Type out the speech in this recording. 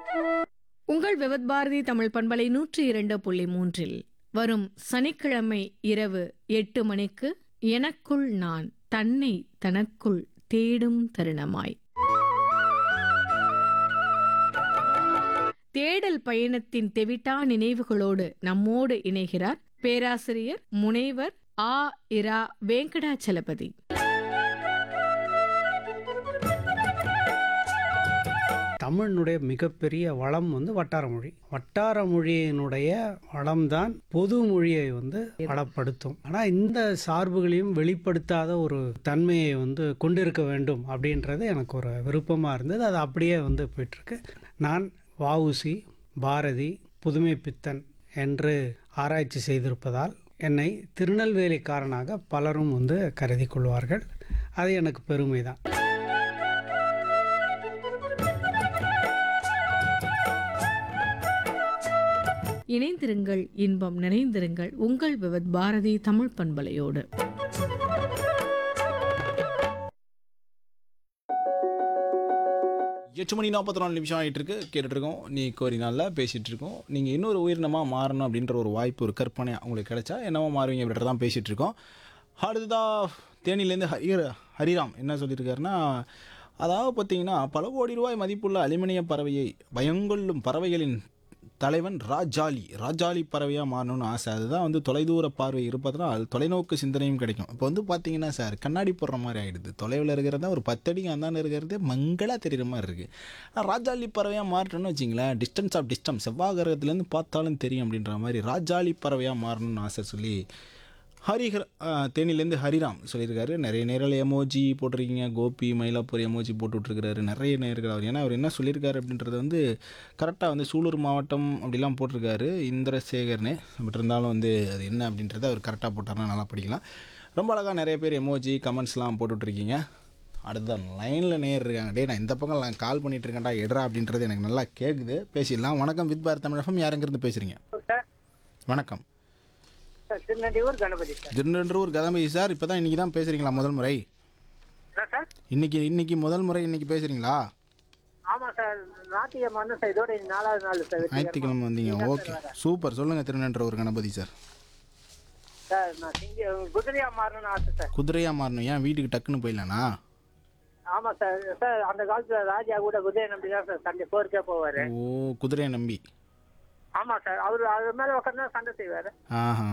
உங்கள் விவத் பாரதி தமிழ் பண்பலை நூற்றி இரண்டு புள்ளி மூன்றில் வரும் சனிக்கிழமை இரவு எட்டு மணிக்கு எனக்குள் நான் தன்னை தனக்குள் தேடும் தருணமாய் தேடல் பயணத்தின் தெவிட்டா நினைவுகளோடு நம்மோடு இணைகிறார் பேராசிரியர் முனைவர் ஆ இரா வெங்கடாச்சலபதி தமிழினுடைய மிகப்பெரிய வளம் வந்து வட்டார மொழி வட்டார மொழியினுடைய வளம்தான் பொது மொழியை வந்து வளப்படுத்தும் ஆனால் இந்த சார்புகளையும் வெளிப்படுத்தாத ஒரு தன்மையை வந்து கொண்டிருக்க வேண்டும் அப்படின்றது எனக்கு ஒரு விருப்பமாக இருந்தது அது அப்படியே வந்து போயிட்டுருக்கு நான் வஉசி பாரதி புதுமை பித்தன் என்று ஆராய்ச்சி செய்திருப்பதால் என்னை திருநெல்வேலிக்காரனாக பலரும் வந்து கருதி கொள்வார்கள் அது எனக்கு பெருமை தான் இணைந்திருங்கள் இன்பம் நிறைந்திருங்கள் உங்கள் விவத் பாரதி தமிழ் பண்பலையோடு எட்டு மணி நாற்பத்தி நாலு நிமிஷம் ஆகிட்டு இருக்கு கேட்டுட்டு இருக்கோம் நீ கோரி நாளில் பேசிகிட்டு இருக்கோம் நீங்கள் இன்னொரு உயிரினமாக மாறணும் அப்படின்ற ஒரு வாய்ப்பு ஒரு கற்பனை உங்களுக்கு கிடைச்சா என்னவா மாறுவீங்க அப்படின்றத தான் பேசிகிட்டு இருக்கோம் அடுத்ததா தேனிலேருந்து ஹரி ஹரிராம் என்ன சொல்லியிருக்காருன்னா அதாவது பார்த்தீங்கன்னா பல கோடி ரூபாய் மதிப்புள்ள அலுமினிய பறவையை பயங்கொள்ளும் பறவைகளின் தலைவன் ராஜாலி ராஜாலி பறவையாக மாறணும்னு ஆசை அதுதான் வந்து தொலைதூர பார்வை இருப்பதுனால் தொலைநோக்கு சிந்தனையும் கிடைக்கும் இப்போ வந்து பார்த்தீங்கன்னா சார் கண்ணாடி போடுற மாதிரி ஆகிடுது தொலைவில் இருக்கிறதா ஒரு பத்தடிக்கு அந்தாண்ட இருக்கிறது மங்களாக தெரிகிற மாதிரி இருக்குது ஆனால் ராஜாலி பறவையாக மாறணும்னு வச்சிங்களேன் டிஸ்டன்ஸ் ஆஃப் டிஸ்டன்ஸ் செவ்வாய் கிரகத்துலேருந்து பார்த்தாலும் தெரியும் அப்படின்ற மாதிரி ராஜாலி பறவையாக மாறணும்னு ஆசை சொல்லி ஹரிஹர் தேனிலேருந்து ஹரிராம் சொல்லியிருக்காரு நிறைய நேரில் எமோஜி போட்டிருக்கீங்க கோபி மயிலாப்பூர் எமோஜி போட்டு விட்ருக்காரு நிறைய நேர்கள் அவர் ஏன்னா அவர் என்ன சொல்லியிருக்காரு அப்படின்றது வந்து கரெக்டாக வந்து சூலூர் மாவட்டம் அப்படிலாம் போட்டிருக்காரு இந்திரசேகர்னு பட் இருந்தாலும் வந்து அது என்ன அப்படின்றத அவர் கரெக்டாக போட்டார்னா நல்லா படிக்கலாம் ரொம்ப அழகாக நிறைய பேர் எமோஜி கமெண்ட்ஸ்லாம் போட்டுட்ருக்கீங்க அடுத்த லைனில் நேர் இருக்காங்க டே நான் இந்த பக்கம் நான் கால் பண்ணிட்டு இருக்கேன்டா எடுறா அப்படின்றது எனக்கு நல்லா கேட்குது பேசிடலாம் வணக்கம் வித் பாரத் தமிழகம் யாருங்கிறது பேசுகிறீங்க சார் வணக்கம் சார் திருநெல்வேலூர் கணபதி சார் திருநென்றூர் கதம்பதி சார் இப்போ தான் இன்றைக்கி தான் பேசுகிறீங்களா முதல் முறை என்ன சார் இன்னைக்கு இன்னைக்கு முதல் முறை இன்னைக்கு பேசுகிறீங்களா ஆமாம் சார் ஞாயிற்றுக்கிழமை வந்து சார் இதோட இது நாலாவது நாள் சார் வெற்றிகரமா. ஞாயிற்றுக்கிழமை வந்தீங்க ஓகே சூப்பர் சொல்லுங்கள் திருநென்றூர் கணபதி சார் சார் நான் சிங்க குதிரையா மாறணும்னு ஆசை சார் குதிரையாக மாறணும் ஏன் வீட்டுக்கு டக்குன்னு போயிடலானா ஆமாம் சார் சார் அந்த காலத்துல ராஜா கூட குதிரை நம்பி தான் சார் சண்டை போருக்கே போவார் ஓ குதிரையை நம்பி ஆமாம் சார் அவர் அது மேலே உட்காந்து சண்டை செய்வார் ஆஹா